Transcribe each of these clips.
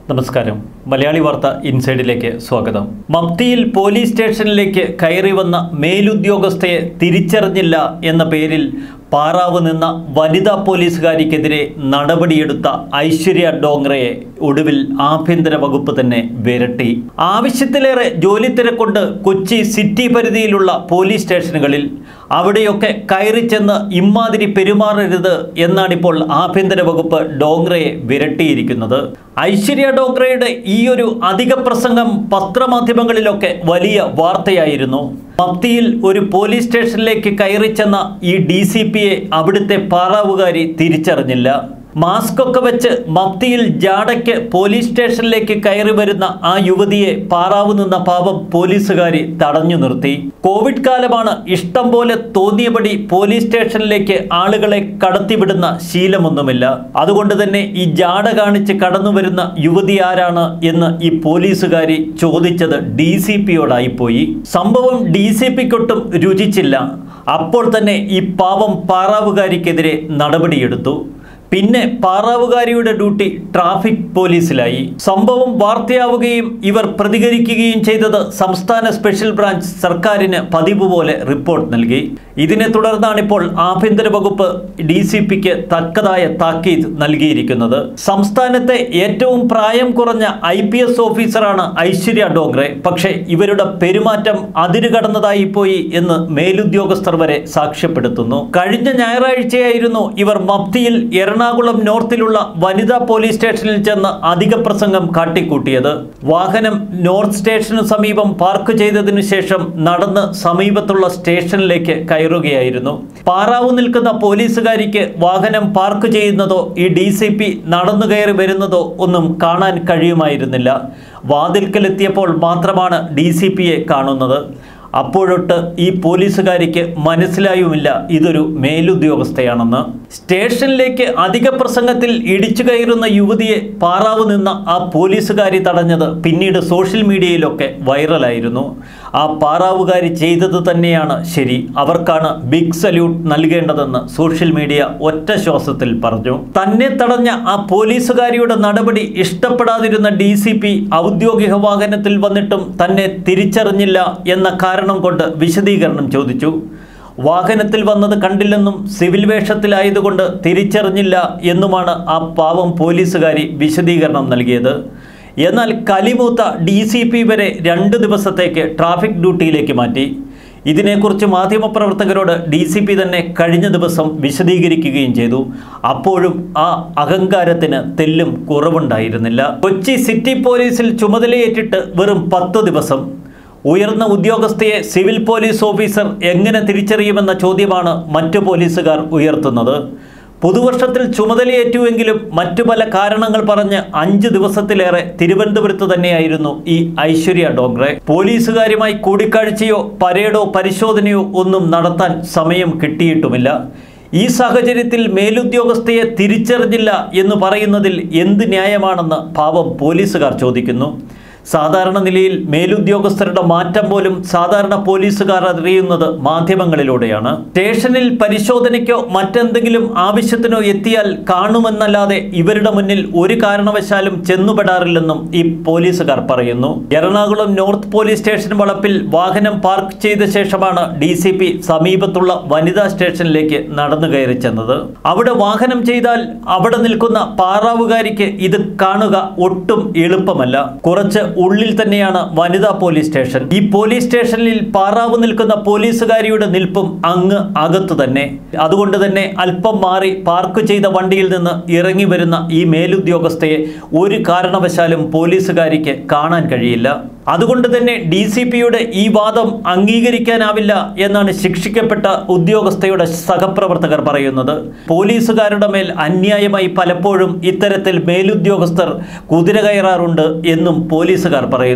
നമസ്കാരം മലയാളി വാർത്ത ഇൻസൈഡിലേക്ക് സ്വാഗതം മപ്തിയിൽ പോലീസ് സ്റ്റേഷനിലേക്ക് കയറി വന്ന മേലുദ്യോഗസ്ഥയെ തിരിച്ചറിഞ്ഞില്ല എന്ന പേരിൽ പാറാവ് നിന്ന വനിതാ പോലീസുകാരിക്കെതിരെ നടപടിയെടുത്ത ഐശ്വര്യ ഡോങ്റയെ ഒടുവിൽ ആഭ്യന്തര വകുപ്പ് തന്നെ വിരട്ടി ആവശ്യത്തിലേറെ ജോലി തിരക്കൊണ്ട് കൊച്ചി സിറ്റി പരിധിയിലുള്ള പോലീസ് സ്റ്റേഷനുകളിൽ അവിടെയൊക്കെ കയറി ചെന്ന് ഇമ്മാതിരി പെരുമാറരുത് എന്നാണിപ്പോൾ ആഭ്യന്തര വകുപ്പ് ഡോങ്റയെ വിരട്ടിയിരിക്കുന്നത് ഐശ്വര്യ ഡോങ്റയുടെ ഈ ഒരു അധിക പ്രസംഗം പത്രമാധ്യമങ്ങളിലൊക്കെ വലിയ വാർത്തയായിരുന്നു മപ്തിയിൽ ഒരു പോലീസ് സ്റ്റേഷനിലേക്ക് കയറി ചെന്ന ഈ ഡി സി പിയെ അവിടുത്തെ പാറാവുകാരി തിരിച്ചറിഞ്ഞില്ല മാസ്ക് ഒക്കെ വെച്ച് മപ്തിയിൽ ജാടയ്ക്ക് പോലീസ് സ്റ്റേഷനിലേക്ക് കയറി വരുന്ന ആ യുവതിയെ പാറാവ് നിന്ന പാവം പോലീസുകാരി തടഞ്ഞു നിർത്തി കോവിഡ് കാലമാണ് ഇഷ്ടം പോലെ തോന്നിയപടി പോലീസ് സ്റ്റേഷനിലേക്ക് ആളുകളെ കടത്തിവിടുന്ന ശീലമൊന്നുമില്ല അതുകൊണ്ട് തന്നെ ഈ ജാട കാണിച്ച് കടന്നു വരുന്ന യുവതി ആരാണ് എന്ന് ഈ പോലീസുകാരി ചോദിച്ചത് ഡി സി പിയോടായിപ്പോയി സംഭവം ഡി സി പിക്കൊട്ടും രുചിച്ചില്ല അപ്പോൾ തന്നെ ഈ പാവം പാറാവുകാരിക്കെതിരെ നടപടിയെടുത്തു പിന്നെ പാറാവുകാരിയുടെ ഡ്യൂട്ടി ട്രാഫിക് പോലീസിലായി സംഭവം വാർത്തയാവുകയും ഇവർ പ്രതികരിക്കുകയും ചെയ്തത് സംസ്ഥാന സ്പെഷ്യൽ ബ്രാഞ്ച് സർക്കാരിന് പതിവ് പോലെ റിപ്പോർട്ട് നൽകി ഇതിനെ തുടർന്നാണ് ഇപ്പോൾ ആഭ്യന്തര വകുപ്പ് ഡി സി പിക്ക് തക്കതായ താക്കീത് നൽകിയിരിക്കുന്നത് സംസ്ഥാനത്തെ ഏറ്റവും പ്രായം കുറഞ്ഞ ഐ പി എസ് ഓഫീസറാണ് ഐശ്വര്യ ഡോങ്റെ പക്ഷേ ഇവരുടെ പെരുമാറ്റം അതിരുകടന്നതായി പോയി എന്ന് മേലുദ്യോഗസ്ഥർ വരെ സാക്ഷ്യപ്പെടുത്തുന്നു കഴിഞ്ഞ ഞായറാഴ്ചയായിരുന്നു ഇവർ മപ്തിയിൽ എറണാകുളം നോർത്തിലുള്ള വനിതാ പോലീസ് സ്റ്റേഷനിൽ ചെന്ന് അധിക പ്രസംഗം കാട്ടിക്കൂട്ടിയത് വാഹനം നോർത്ത് സ്റ്റേഷന് സമീപം പാർക്ക് ചെയ്തതിനു ശേഷം നടന്ന് സമീപത്തുള്ള സ്റ്റേഷനിലേക്ക് കയറുകയായിരുന്നു പാറാവു നിൽക്കുന്ന പോലീസുകാരിക്ക് വാഹനം പാർക്ക് ചെയ്യുന്നതോ ഈ ഡി സി പി നടന്നു കയറി വരുന്നതോ ഒന്നും കാണാൻ കഴിയുമായിരുന്നില്ല വാതിൽക്കലെത്തിയപ്പോൾ മാത്രമാണ് ഡി സി പിയെ കാണുന്നത് അപ്പോഴൊട്ട് ഈ പോലീസുകാരിക്ക് മനസ്സിലായുമില്ല ഇതൊരു മേലുദ്യോഗസ്ഥയാണെന്ന് സ്റ്റേഷനിലേക്ക് അധിക പ്രസംഗത്തിൽ ഇടിച്ചു കയറുന്ന യുവതിയെ പാറാവ് നിന്ന ആ പോലീസുകാരി തടഞ്ഞത് പിന്നീട് സോഷ്യൽ മീഡിയയിലൊക്കെ വൈറലായിരുന്നു ആ പാറാവുകാരി ചെയ്തത് തന്നെയാണ് ശരി അവർക്കാണ് ബിഗ് സല്യൂട്ട് നൽകേണ്ടതെന്ന് സോഷ്യൽ മീഡിയ ഒറ്റ ശ്വാസത്തിൽ പറഞ്ഞു തന്നെ തടഞ്ഞ ആ പോലീസുകാരിയുടെ നടപടി ഇഷ്ടപ്പെടാതിരുന്ന ഡി സി പി ഔദ്യോഗിക വാഹനത്തിൽ വന്നിട്ടും തന്നെ തിരിച്ചറിഞ്ഞില്ല എന്ന കാരണം കൊണ്ട് വിശദീകരണം ചോദിച്ചു വാഹനത്തിൽ വന്നത് കണ്ടില്ലെന്നും സിവിൽ വേഷത്തിലായതുകൊണ്ട് തിരിച്ചറിഞ്ഞില്ല എന്നുമാണ് ആ പാവം പോലീസുകാരി വിശദീകരണം നൽകിയത് എന്നാൽ കലിമൂത്ത ഡി സി പി വരെ രണ്ട് ദിവസത്തേക്ക് ട്രാഫിക് ഡ്യൂട്ടിയിലേക്ക് മാറ്റി ഇതിനെക്കുറിച്ച് മാധ്യമപ്രവർത്തകരോട് ഡി സി പി തന്നെ കഴിഞ്ഞ ദിവസം വിശദീകരിക്കുകയും ചെയ്തു അപ്പോഴും ആ അഹങ്കാരത്തിന് തെല്ലും കുറവുണ്ടായിരുന്നില്ല കൊച്ചി സിറ്റി പോലീസിൽ ചുമതലയേറ്റിട്ട് വെറും പത്ത് ദിവസം ഉയർന്ന ഉദ്യോഗസ്ഥയെ സിവിൽ പോലീസ് ഓഫീസർ എങ്ങനെ തിരിച്ചറിയുമെന്ന ചോദ്യമാണ് മറ്റു പോലീസുകാർ ഉയർത്തുന്നത് പുതുവർഷത്തിൽ ചുമതലയേറ്റുവെങ്കിലും മറ്റു പല കാരണങ്ങൾ പറഞ്ഞ് അഞ്ച് ദിവസത്തിലേറെ തിരുവനന്തപുരത്ത് തന്നെയായിരുന്നു ഈ ഐശ്വര്യ ഡോങ്റെ പോലീസുകാരുമായി കൂടിക്കാഴ്ചയോ പരേഡോ പരിശോധനയോ ഒന്നും നടത്താൻ സമയം കിട്ടിയിട്ടുമില്ല ഈ സാഹചര്യത്തിൽ മേലുദ്യോഗസ്ഥയെ തിരിച്ചറിഞ്ഞില്ല എന്ന് പറയുന്നതിൽ എന്ത് ന്യായമാണെന്ന് പാവം പോലീസുകാർ ചോദിക്കുന്നു സാധാരണ നിലയിൽ മേലുദ്യോഗസ്ഥരുടെ മാറ്റം പോലും സാധാരണ പോലീസുകാർ അറിയുന്നത് മാധ്യമങ്ങളിലൂടെയാണ് സ്റ്റേഷനിൽ പരിശോധനയ്ക്കോ മറ്റെന്തെങ്കിലും ആവശ്യത്തിനോ എത്തിയാൽ കാണുമെന്നല്ലാതെ ഇവരുടെ മുന്നിൽ ഒരു കാരണവശാലും ചെന്നുപെടാറില്ലെന്നും ഈ പോലീസുകാർ പറയുന്നു എറണാകുളം നോർത്ത് പോലീസ് സ്റ്റേഷൻ വളപ്പിൽ വാഹനം പാർക്ക് ചെയ്ത ശേഷമാണ് ഡി സി പി സമീപത്തുള്ള വനിതാ സ്റ്റേഷനിലേക്ക് നടന്നു കയറി ചെന്നത് അവിടെ വാഹനം ചെയ്താൽ അവിടെ നിൽക്കുന്ന പാറാവുകാരിക്ക് ഇത് കാണുക ഒട്ടും എളുപ്പമല്ല കുറച്ച് ഉള്ളിൽ തന്നെയാണ് വനിതാ പോലീസ് സ്റ്റേഷൻ ഈ പോലീസ് സ്റ്റേഷനിൽ പാറാവ് നിൽക്കുന്ന പോലീസുകാരിയുടെ നിൽപ്പും അങ്ങ് അകത്തു തന്നെ അതുകൊണ്ട് തന്നെ അല്പം മാറി പാർക്ക് ചെയ്ത വണ്ടിയിൽ നിന്ന് ഇറങ്ങി വരുന്ന ഈ മേലുദ്യോഗസ്ഥയെ ഒരു കാരണവശാലും പോലീസുകാരിക്ക് കാണാൻ കഴിയില്ല അതുകൊണ്ട് തന്നെ ഡി സി പിയുടെ ഈ വാദം അംഗീകരിക്കാനാവില്ല എന്നാണ് ശിക്ഷിക്കപ്പെട്ട ഉദ്യോഗസ്ഥയുടെ സഹപ്രവർത്തകർ പറയുന്നത് പോലീസുകാരുടെ മേൽ അന്യായമായി പലപ്പോഴും ഇത്തരത്തിൽ മേലുദ്യോഗസ്ഥർ കുതിര കയറാറുണ്ട് എന്നും പോലീസുകാർ പറയുന്നു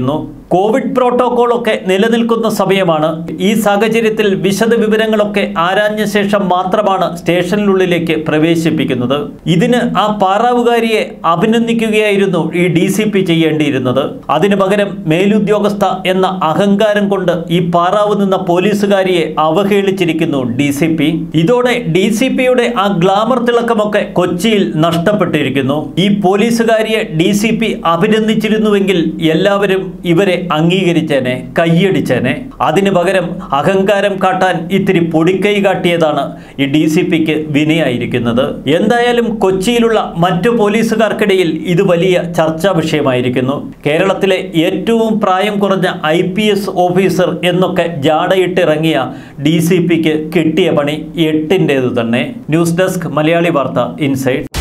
കോവിഡ് പ്രോട്ടോകോളൊക്കെ നിലനിൽക്കുന്ന സമയമാണ് ഈ സാഹചര്യത്തിൽ വിശദ വിവരങ്ങളൊക്കെ ആരാഞ്ഞ ശേഷം മാത്രമാണ് സ്റ്റേഷനിലുള്ളിലേക്ക് പ്രവേശിപ്പിക്കുന്നത് ഇതിന് ആ പാറാവുകാരിയെ അഭിനന്ദിക്കുകയായിരുന്നു ഈ ഡി സി പി ചെയ്യേണ്ടിയിരുന്നത് അതിനു പകരം മേലുദ്യോഗസ്ഥ എന്ന അഹങ്കാരം കൊണ്ട് ഈ പാറാവ് നിന്ന പോലീസുകാരിയെ അവഹേളിച്ചിരിക്കുന്നു ഡി സി പി ഇതോടെ ഡി സി പിയുടെ ആ ഗ്ലാമർ തിളക്കമൊക്കെ കൊച്ചിയിൽ നഷ്ടപ്പെട്ടിരിക്കുന്നു ഈ പോലീസുകാരിയെ ഡി സി പി അഭിനന്ദിച്ചിരുന്നുവെങ്കിൽ എല്ലാവരും ഇവരെ അംഗീകരിച്ചേനെ കൈയടിച്ചേനെ അതിനു പകരം അഹങ്കാരം കാട്ടാൻ ഇത്തിരി പൊടിക്കൈ കാട്ടിയതാണ് ഈ ഡി സി പിക്ക് വിനയായിരിക്കുന്നത് എന്തായാലും കൊച്ചിയിലുള്ള മറ്റു പോലീസുകാർക്കിടയിൽ ഇത് വലിയ ചർച്ചാ വിഷയമായിരിക്കുന്നു കേരളത്തിലെ ഏറ്റവും പ്രായം കുറഞ്ഞ ഐ പി എസ് ഓഫീസർ എന്നൊക്കെ ജാടയിട്ടിറങ്ങിയ ഡി സി പിക്ക് കിട്ടിയ പണി എട്ടിൻ്റേതു തന്നെ ന്യൂസ് ഡെസ്ക് മലയാളി വാർത്ത ഇൻസൈഡ്